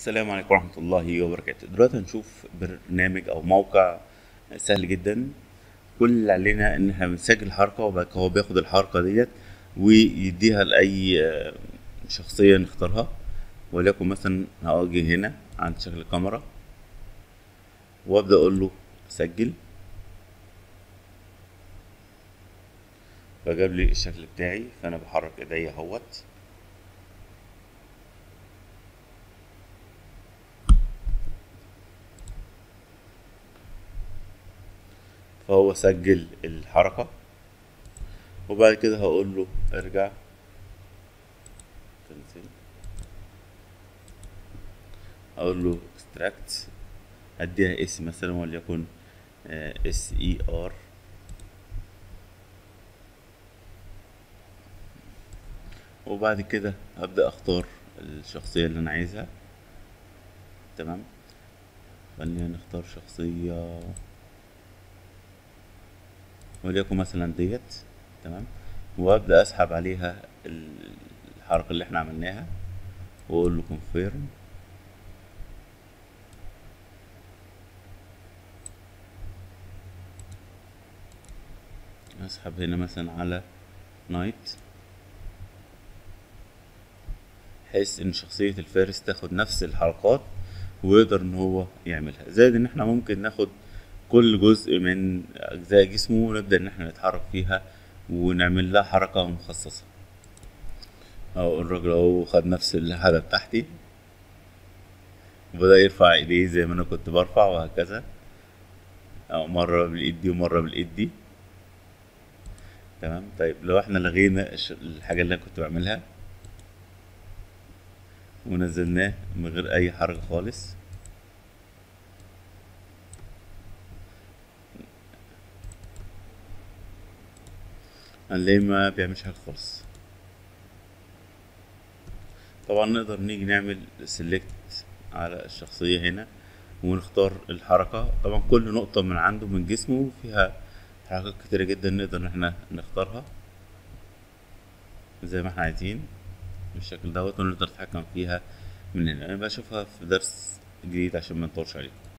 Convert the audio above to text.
السلام عليكم ورحمة الله وبركاته دلوقتي هنشوف برنامج أو موقع سهل جدا كل اللي علينا إن احنا بنسجل حركة وبعد كده هو بياخد الحركة ديت ويديها لأي آه، شخصية نختارها وليكن مثلا هاجي هنا عند شكل الكاميرا وأبدأ أقول له سجل فجاب لي الشكل بتاعي فأنا بحرك إيديا اهوت فهو سجل الحركة وبعد كده هقول له ارجع cancel. اقول له extract اديها اسم مثلا وليكن اس اي ار وبعد كده هبدأ اختار الشخصية اللي انا عايزها تمام خلينا نختار شخصية وليكن مثلا ديت تمام وابدا اسحب عليها ال- الحركه اللي احنا عملناها واقول له كونفيرم اسحب هنا مثلا على نايت بحيث ان شخصية الفارس تاخد نفس الحركات ويقدر ان هو يعملها زائد ان احنا ممكن ناخد كل جزء من اجزاء جسمه ونبدأ ان احنا نتحرك فيها ونعمل لها حركة مخصصة اهو الراجل اهو خد نفس الحاجة بتاعتي وبدأ يرفع ايديه زي ما انا كنت برفع وهكذا او مرة بالايد دي ومرة بالايد دي تمام طيب لو احنا لغينا الش- الحاجة اللي انا كنت بعملها ونزلناه من غير اي حركة خالص هنلاقيه ما بيعملش حاجة خالص طبعا نقدر نيجي نعمل سيلكت على الشخصية هنا ونختار الحركة طبعا كل نقطة من عنده من جسمه فيها حركات كتيرة جدا نقدر ان احنا نختارها زي ما احنا عايزين بالشكل دوت ونقدر نتحكم فيها من هنا انا بشوفها في درس جديد عشان ما نطولش عليكم